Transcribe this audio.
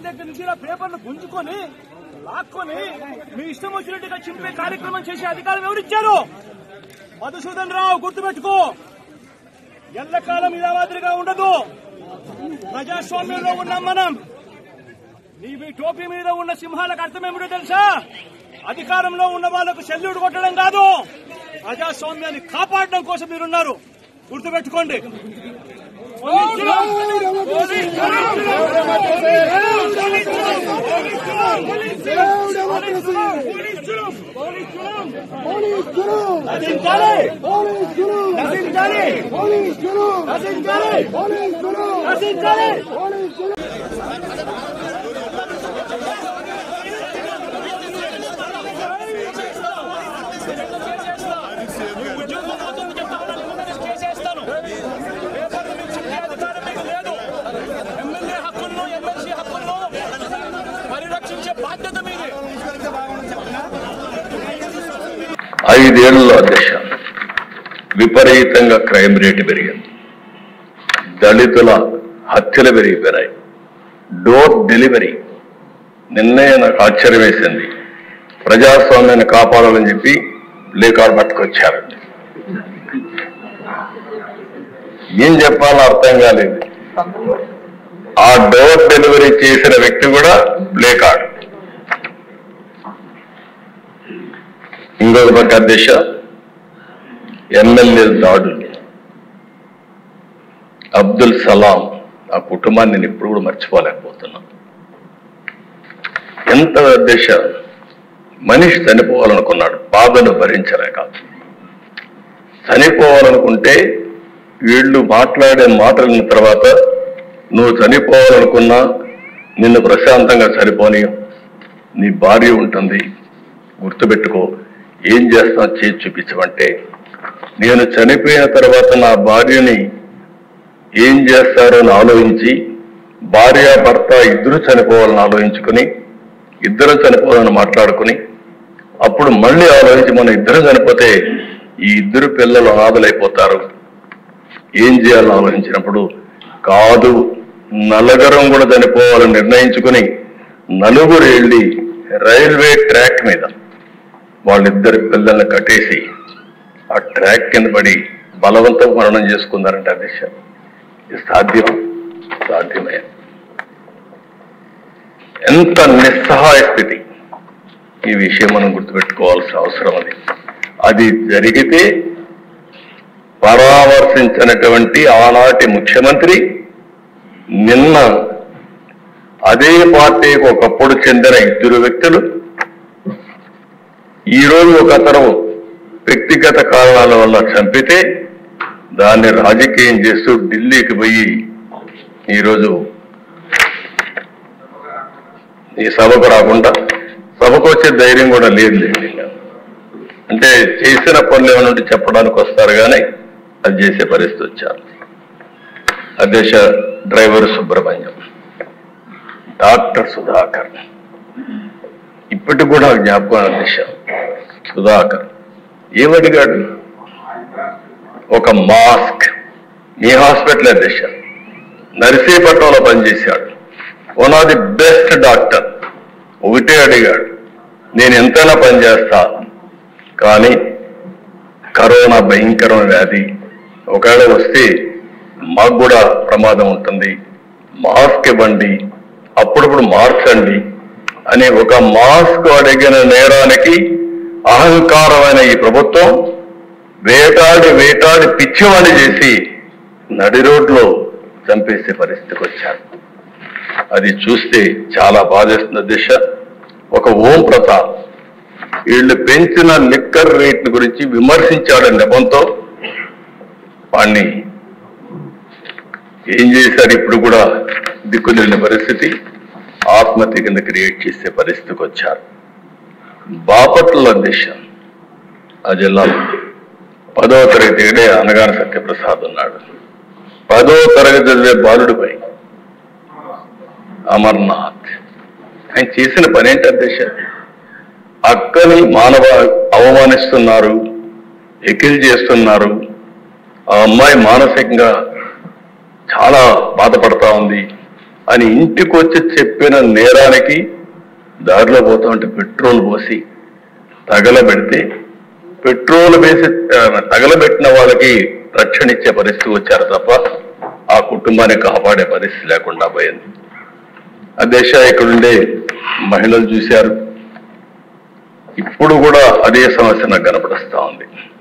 దగ్గర నుంచి ఇలా పేపర్లు గుంజుకొని లాక్కొని మీ ఇష్టం వచ్చినట్టుగా చింపే కార్యక్రమం చేసే అధికారం ఎవరిచ్చారు మధుసూదన్ రావు గుర్తుపెట్టుకో ఎల్లకాలం ఇలా మాదిరిగా ఉండదు ప్రజాస్వామ్యంలో ఉన్నాం మనం నీ మీ టోపీ మీద ఉన్న సింహాలకు అర్థమేమిటో తెలుసా అధికారంలో ఉన్న వాళ్ళకు సెల్యూట్ కొట్టడం కాదు ప్రజాస్వామ్యాన్ని కాపాడడం కోసం మీరున్నారు గుర్తుపెట్టుకోండి నశించాలి నశించాలి నశించాలి నశించాలి ఉద్యోగం పోతుంది చెప్తా ఉన్నాను. మిమ్మల్ని చేసేస్తాను. పేపర్లు మీకు చింపే అధికారం మీకు లేదు. ఎమ్మెల్యే హక్కులను, ఎమ్మెల్సీ హక్కులను పరిరక్షించే బాధ్యత మీది ఐదేళ్లలో అధ్యక్ష విపరీతంగా క్రైమ్ రేటు పెరిగింది దళితుల హత్యలు పెరిగిపోయినాయి డోర్ డెలివరీ నిన్నే నాకు ఆశ్చర్యం వేసింది ప్రజాస్వామ్యాన్ని కాపాడాలని చెప్పి లేకాడు పట్టుకొచ్చారు ఏం చెప్పాలో అర్థం కాలేదు ఆ డోర్ డెలివరీ చేసిన వ్యక్తి కూడా ప్లేకార్డ్ ఇంకొక పక్క దిశ ఎమ్మెల్యే దాడులు అబ్దుల్ సలాం ఆ కుటుంబాన్ని నేను ఇప్పుడు కూడా మర్చిపోలేకపోతున్నా ఎంత దిశ మనిషి చనిపోవాలనుకున్నాడు బాధను భరించలేక చనిపోవాలనుకుంటే వీళ్ళు మాట్లాడే మాటల తర్వాత నువ్వు చనిపోవాలనుకున్నా నిన్ను ప్రశాంతంగా చనిపోని నీ భార్య ఉంటుంది గుర్తుపెట్టుకో ఏం చేస్తాం చేసి చూపించమంటే నేను చనిపోయిన తర్వాత నా భార్యని ఏం చేస్తారో అని ఆలోచించి భార్య భర్త ఇద్దరు చనిపోవాలని ఆలోచించుకుని ఇద్దరు చనిపోవాలని మాట్లాడుకుని అప్పుడు మళ్ళీ ఆలోచించి మనం ఇద్దరు చనిపోతే ఈ ఇద్దరు పిల్లలు అనాథలైపోతారు ఏం చేయాలని ఆలోచించినప్పుడు కాదు నలుగురం కూడా చనిపోవాలని నిర్ణయించుకుని నలుగురు వెళ్ళి రైల్వే ట్రాక్ మీద వాళ్ళిద్దరి పిల్లల్ని కట్టేసి ఆ ట్రాక్ కింద పడి బలవంతం మరణం చేసుకున్నారంట అధ్యక్ష ఇది సాధ్యం సాధ్యమే ఎంత నిస్సహాయ స్థితి ఈ విషయం మనం గుర్తుపెట్టుకోవాల్సిన అవసరం అది అది జరిగితే పరామర్శించినటువంటి ఆనాటి ముఖ్యమంత్రి నిన్న అదే పార్టీకి ఒకప్పుడు చెందిన ఇద్దరు వ్యక్తులు ఈ రోజు ఒక అతను వ్యక్తిగత కారణాల వల్ల చంపితే దాన్ని రాజకీయం చేస్తూ ఢిల్లీకి పోయి ఈరోజు ఈ సభకు రాకుండా సభకు వచ్చే ధైర్యం కూడా లేదు లేండి అంటే చేసిన పనులు ఏమైనా ఉంటే చెప్పడానికి వస్తారు కానీ అది చేసే పరిస్థితి వచ్చారు అధ్యక్ష డ్రైవర్ సుబ్రహ్మణ్యం డాక్టర్ సుధాకర్ ఇప్పటికి కూడా జ్ఞాపకం అధ్యక్ష సుధాకర్ ఏమడిగాడు ఒక మాస్క్ మీ హాస్పిటల్ అధ్యక్ష నర్సీపట్నంలో పనిచేశాడు one of the best doctor ఒకటే అడిగాడు నేను ఎంతైనా పనిచేస్తా కానీ కరోనా భయంకరమైన వ్యాధి ఒకవేళ వస్తే మాకు కూడా ప్రమాదం ఉంటుంది మాస్క్ ఇవ్వండి అప్పుడప్పుడు మార్చండి అని ఒక మాస్క్ అడిగిన నేరానికి అహంకారమైన ఈ ప్రభుత్వం వేటాడి వేటాడి పిచ్చివాణి చేసి నడి రోడ్లో చంపేసే పరిస్థితికి వచ్చారు అది చూస్తే చాలా బాధేస్తున్న దిశ ఒక ఓం ప్రతాప్ వీళ్ళు పెంచిన లిక్కర్ రేట్ గురించి విమర్శించాడని నెపంతో వాణ్ణి ఏం చేశారు ఇప్పుడు కూడా దిక్కులేని పరిస్థితి ఆత్మహత్య కింద క్రియేట్ చేసే పరిస్థితికి వచ్చారు బాపట్ల దిశ ఆ జిల్లాలో పదవ తరగతి ఏడే అనగాన సత్యప్రసాద్ ఉన్నాడు పదో తరగతి చదివే బాలుడిపై అమర్నాథ్ ఆయన చేసిన పని ఏంటి అధ్యక్ష అక్కని మానవ అవమానిస్తున్నారు ఎకిల్ చేస్తున్నారు ఆ అమ్మాయి మానసికంగా చాలా బాధపడతా ఉంది అని ఇంటికి వచ్చి చెప్పిన నేరానికి దారిలో పోతా ఉంటే పెట్రోల్ పోసి తగలబెడితే పెట్రోల్ వేసి ఆ, తగలబెట్టిన వాళ్ళకి రక్షణ ఇచ్చే పరిస్థితి వచ్చారు తప్ప ఆ కుటుంబాన్ని కాపాడే పరిస్థితి లేకుండా పోయింది అధ్యక్ష ఇక్కడుండే మహిళలు చూశారు ఇప్పుడు కూడా అదే సమస్య నాకు కనపడుస్తా ఉంది